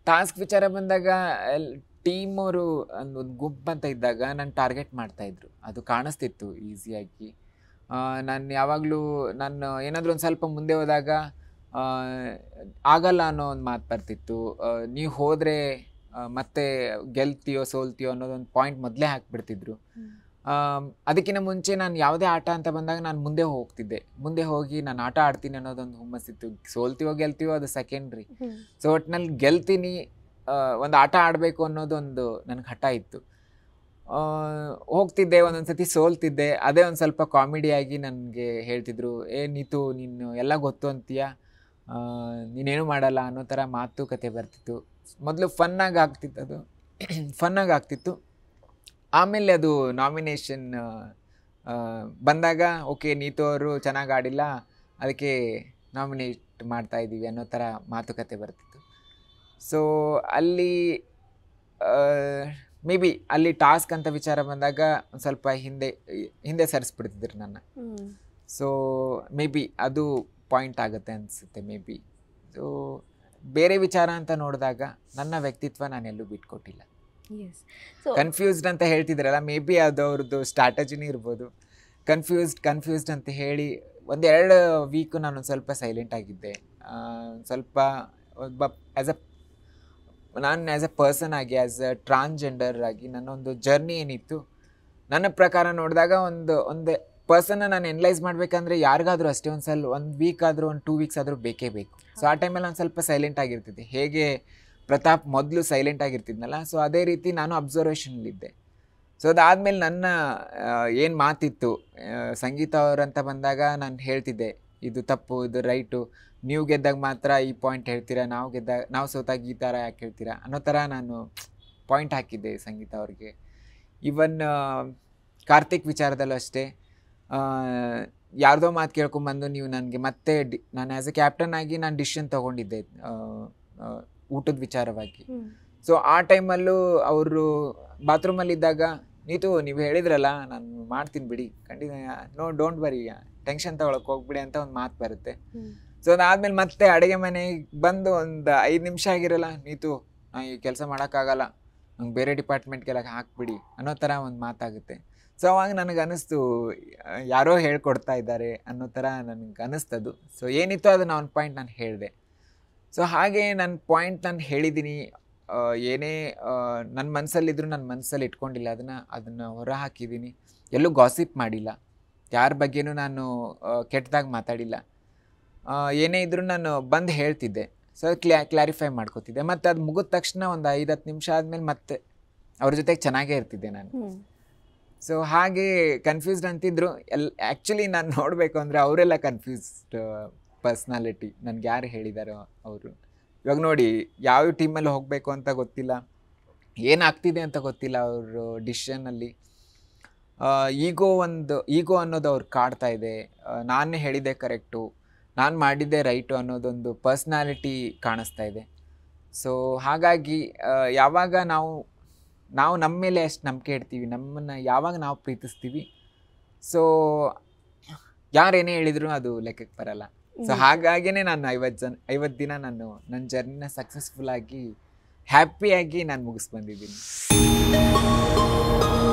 task ವಿಚಾರ ಬಂದಾಗ team ಅವರು ಒಂದು ಗುಂಪು ಅಂತ ಇದ್ದಾಗ ನಾನು ಟಾರ್ಗೆಟ್ ಮಾಡ್ತಾಯಿದ್ರು ಅದು ಕಾಣಿಸ್ತಿತ್ತು ಈಸಿಯಾಗಿ ನಾನು ಯಾವಾಗಲೂ ನಾನು ಏನಾದರೂ ಒಂದು ಸ್ವಲ್ಪ ಮುಂದೆ ಹೋದಾಗ ಆ, ಆಗಲ್ಲ ಅನ್ನೋ ಒಂದು ಮಾತು ಬರ್ತಿತ್ತು ನೀವು ಹೋದರೆ ಮತ್ತೆ ಗೆಲ್ತೀಯೋ ಸೋಲ್ತೀಯೋ ಅನ್ನೋದೊಂದು ಪಾಯಿಂಟ್ ಮೊದಲೇ ಹಾಕ್ಬಿಡ್ತಿದ್ರು ಆಮ್, ಅದಕ್ಕಿಂತ ಮುಂಚೆ ನಾನು ಯಾವುದೇ ಆಟ ಅಂತ ಬಂದಾಗ ನಾನು ಮುಂದೆ ಹೋಗ್ತಿದ್ದೆ ಮುಂದೆ ಹೋಗಿ ನಾನು ಆಟ ಆಡ್ತೀನಿ ಅನ್ನೋದೊಂದು ಹುಮ್ಮಸ್ಸಿತ್ತು ಸೋಲ್ತೀವೋ ಗೆಲ್ತೀವೋ ಅದು ಸೆಕೆಂಡ್ರಿ ಸೊ ಒಟ್ನಲ್ಲಿ ಗೆಲ್ತೀನಿ ಒಂದು ಆಟ ಆಡಬೇಕು ಅನ್ನೋದೊಂದು ನನಗೆ ಹಠ ಇತ್ತು ಆ, ಹೋಗ್ತಿದ್ದೆ ಒಂದೊಂದು ಸತಿ ಸೋಲ್ತಿದ್ದೆ ಅದೇ ಒಂದು ಸ್ವಲ್ಪ ಕಾಮಿಡಿಯಾಗಿ ನನಗೆ ಹೇಳ್ತಿದ್ರು ಏ ನೀತು ನೀನು ಎಲ್ಲ ಗೊತ್ತು ಅಂತೀಯ ಆ, ನೀನೇನು ಮಾಡಲ್ಲ ಅನ್ನೋ ಥರ ಮಾತುಕತೆ ಬರ್ತಿತ್ತು ಮೊದಲು ಫನ್ನಾಗಿ ಆಗ್ತಿತ್ತು ಅದು ಫನ್ನಾಗಿ ಆಗ್ತಿತ್ತು ಆಮೇಲೆ ಅದು ನಾಮಿನೇಷನ್ ಬಂದಾಗ ಓಕೆ ನೀತು ಅವರು ಚೆನ್ನಾಗಿ ಆಡಿಲ್ಲ ಅದಕ್ಕೆ ನಾಮಿನೇಟ್ ಮಾಡ್ತಾ ಇದ್ದೀವಿ ಅನ್ನೋ ಥರ ಮಾತುಕತೆ ಬರ್ತಿತ್ತು ಸೊ ಅಲ್ಲಿ ಮೇ ಬಿ ಅಲ್ಲಿ ಟಾಸ್ಕ್ ಅಂತ ವಿಚಾರ ಬಂದಾಗ ಒಂದು ಸ್ವಲ್ಪ ಹಿಂದೆ ಹಿಂದೆ ಸರಿಸ್ಬಿಡ್ತಿದ್ರು ನನ್ನ ಸೊ ಮೇ ಬಿ ಅದು ಪಾಯಿಂಟ್ ಆಗುತ್ತೆ ಅನಿಸುತ್ತೆ ಮೇ ಬಿ ಸೊ ಬೇರೆ ವಿಚಾರ ಅಂತ ನೋಡಿದಾಗ ನನ್ನ ವ್ಯಕ್ತಿತ್ವ ನಾನು ಎಲ್ಲೂ ಬಿಟ್ಕೊಟ್ಟಿಲ್ಲ ಎಸ್ ಸೊ ಕನ್ಫ್ಯೂಸ್ಡ್ ಅಂತ ಹೇಳ್ತಿದ್ರಲ್ಲ ಮೇ ಬಿ ಅದು ಅವ್ರದ್ದು ಸ್ಟ್ರಾಟಜಿನೇ ಇರ್ಬೋದು ಕನ್ಫ್ಯೂಸ್ಡ್ ಕನ್ಫ್ಯೂಸ್ಡ್ ಅಂತ ಹೇಳಿ ಒಂದೆರಡು ವೀಕು ನಾನು ಒಂದು ಸ್ವಲ್ಪ ಸೈಲೆಂಟ್ ಆಗಿದ್ದೆ ಆ, ಒಂದ್ ಸ್ವಲ್ಪ ಒಬ್ಬ ಆ್ಯಸ್ ಅ ನಾನು ಆ್ಯಸ್ ಅ ಪರ್ಸನ್ ಆಗಿ ಆ್ಯಸ್ ಅ ಟ್ರಾನ್ಸ್ಜೆಂಡರ್ ಆಗಿ ನನ್ನೊಂದು ಜರ್ನಿ ಏನಿತ್ತು ನನ್ನ ಪ್ರಕಾರ ನೋಡಿದಾಗ ಒಂದು ಒಂದು ಪರ್ಸನ್ನ ನಾನು ಎನಲೈಸ್ ಮಾಡಬೇಕಂದ್ರೆ ಯಾರಿಗಾದ್ರೂ ಅಷ್ಟೇ ಒಂದು ಸಲ ಒಂದು ವೀಕ್ ಆದರೂ ಒಂದು ಟೂ ವೀಕ್ಸ್ ಆದರೂ ಬೇಕೇ ಬೇಕು ಸೊ ಆ ಟೈಮಲ್ಲಿ ಒಂದು ಸ್ವಲ್ಪ ಸೈಲೆಂಟ್ ಆಗಿರ್ತಿದ್ದೆ ಹೇಗೆ ಪ್ರತಾಪ್ ಮೊದಲು ಸೈಲೆಂಟ್ ಆಗಿರ್ತಿದ್ನಲ್ಲ ಸೊ ಅದೇ ರೀತಿ ನಾನು ಅಬ್ಸರ್ವೇಷನಲ್ಲಿದ್ದೆ ಸೊ ಅದಾದಮೇಲೆ ನನ್ನ ಏನು ಮಾತಿತ್ತು ಆ, ಸಂಗೀತ ಅವರಂತ ಬಂದಾಗ ನಾನು ಹೇಳ್ತಿದ್ದೆ ಇದು ತಪ್ಪು ಇದು ರೈಟು ನೀವು ಗೆದ್ದಾಗ ಮಾತ್ರ ಈ ಪಾಯಿಂಟ್ ಹೇಳ್ತೀರಾ ನಾವು ಗೆದ್ದಾಗ ನಾವು ಸೋತಾಗ ಈ ಥರ ಯಾಕೆ ಹೇಳ್ತೀರಾ ಅನ್ನೋ ಥರ ನಾನು ಪಾಯಿಂಟ್ ಹಾಕಿದ್ದೆ ಸಂಗೀತ ಅವ್ರಿಗೆ ಇವನ್ ಕಾರ್ತಿಕ್ ವಿಚಾರದಲ್ಲೂ ಅಷ್ಟೇ ಆ, ಯಾರ್ದೋ ಮಾತು ಕೇಳ್ಕೊಂಬಂದು ನೀವು ನನಗೆ ಮತ್ತೆ ಡಿ ನಾನು ಆ್ಯಸ್ ಎ ಕ್ಯಾಪ್ಟನ್ ಆಗಿ ನಾನು ಡಿಸಿಷನ್ ತೊಗೊಂಡಿದ್ದೆ ಊಟದ ವಿಚಾರವಾಗಿ ಸೊ ಆ ಟೈಮಲ್ಲೂ ಅವರು ಬಾತ್ರೂಮಲ್ಲಿದ್ದಾಗ ನೀತು ನೀವು ಹೇಳಿದ್ರಲ್ಲ ನಾನು ಮಾಡ್ತೀನಿ ಬಿಡಿ ಖಂಡಿತ ನೋ ಡೋಂಟ್ ವರಿ ಟೆನ್ಷನ್ ತಗೊಳಕ್ಕೆ ಹೋಗ್ಬಿಡಿ ಅಂತ ಒಂದು ಮಾತು ಬರುತ್ತೆ ಸೊ ಅದಾದ್ಮೇಲೆ ಮತ್ತೆ ಅಡುಗೆ ಮನೆಗೆ ಬಂದು ಒಂದು ಐದು ನಿಮಿಷ ಆಗಿರಲ್ಲ ನೀತು ನಾ ಈ ಕೆಲಸ ಮಾಡೋಕ್ಕಾಗಲ್ಲ ನಂಗೆ ಬೇರೆ ಡಿಪಾರ್ಟ್ಮೆಂಟ್ಗೆಲ್ಲ ಹಾಕ್ಬಿಡಿ ಅನ್ನೋ ಥರ ಒಂದು ಮಾತಾಗುತ್ತೆ ಸೊ ಅವಾಗ ನನಗೆ ಅನ್ನಿಸ್ತು ಆ, ಯಾರೋ ಹೇಳ್ಕೊಡ್ತಾ ಇದ್ದಾರೆ ಅನ್ನೋ ಥರ ನನಗೆ ಅನ್ನಿಸ್ತದು ಸೊ ಏನಿತ್ತು ಅದನ್ನು ಒಂದು ಪಾಯಿಂಟ್ ನಾನು ಹೇಳಿದೆ ಸೊ ಹಾಗೆ ನನ್ನ ಪಾಯಿಂಟ್ ನಾನು ಹೇಳಿದ್ದೀನಿ ಆ, ಏನೇ ನನ್ನ ಮನಸ್ಸಲ್ಲಿದ್ರು ನನ್ನ ಮನಸ್ಸಲ್ಲಿ ಇಟ್ಕೊಂಡಿಲ್ಲ ಅದನ್ನು ಅದನ್ನು ಹೊರ ಹಾಕಿದ್ದೀನಿ ಎಲ್ಲೂ ಗಾಸಿಪ್ ಮಾಡಿಲ್ಲ ಯಾರ ಬಗ್ಗೆನೂ ನಾನು ಕೆಟ್ಟದಾಗಿ ಮಾತಾಡಿಲ್ಲ ಆ, ಏನೇ ಇದ್ರೂ ನಾನು ಬಂದು ಹೇಳ್ತಿದ್ದೆ ಸೊ ಕ್ಲ್ಯಾ ಕ್ಲಾರಿಫೈ ಮಾಡ್ಕೋತಿದ್ದೆ ಮತ್ತು ಅದು ಮುಗಿದ ತಕ್ಷಣ ಒಂದು ಐದು ಹತ್ತು ನಿಮಿಷ ಆದಮೇಲೆ ಮತ್ತೆ ಅವ್ರ ಜೊತೆಗೆ ಚೆನ್ನಾಗೇ ಇರ್ತಿದ್ದೆ ನಾನು ಸೊ ಹಾಗೆ ಕನ್ಫ್ಯೂಸ್ಡ್ ಅಂತಿದ್ರು ಎಲ್ ಆ್ಯಕ್ಚುಲಿ ನಾನು ನೋಡಬೇಕು ಅಂದರೆ ಅವರೆಲ್ಲ ಕನ್ಫ್ಯೂಸ್ಡ್ ಪರ್ಸ್ನಾಲಿಟಿ ನನಗೆ ಯಾರು ಹೇಳಿದಾರೋ ಅವರು ಇವಾಗ ನೋಡಿ ಯಾವ ಟೀಮಲ್ಲಿ ಹೋಗಬೇಕು ಅಂತ ಗೊತ್ತಿಲ್ಲ ಏನಾಗ್ತಿದೆ ಅಂತ ಗೊತ್ತಿಲ್ಲ ಅವರು ಡಿಸಿಷನಲ್ಲಿ ಈಗೋ ಒಂದು ಈಗೋ ಅನ್ನೋದು ಅವ್ರು ಕಾಡ್ತಾ ಇದೆ ಆ, ನಾನೇ ಹೇಳಿದ್ದೆ ಕರೆಕ್ಟು ನಾನು ಮಾಡಿದ್ದೆ ರೈಟು ಅನ್ನೋದೊಂದು ಪರ್ಸ್ನಾಲಿಟಿ ಕಾಣಿಸ್ತಾ ಇದೆ ಸೊ ಹಾಗಾಗಿ ಆ, ಯಾವಾಗ ನಾವು ನಾವು ನಮ್ಮ ಮೇಲೆ ಅಷ್ಟು ನಂಬಿಕೆ ಇಡ್ತೀವಿ ನಮ್ಮನ್ನು ಯಾವಾಗ ನಾವು ಪ್ರೀತಿಸ್ತೀವಿ ಸೊ ಯಾರೇನೇ ಹೇಳಿದ್ರು ಅದು ಲೆಕ್ಕಕ್ಕೆ ಬರಲ್ಲ ಸೊ ಹಾಗಾಗಿನೇ ನಾನು ಐವತ್ತು ಜನ ಐವತ್ತು ದಿನ ನಾನು ನನ್ನ ಜರ್ನಿನ ಸಕ್ಸಸ್ಫುಲ್ ಆಗಿ ಹ್ಯಾಪಿಯಾಗಿ ನಾನು ಮುಗಿಸ್ ಬಂದಿದ್ದೀನಿ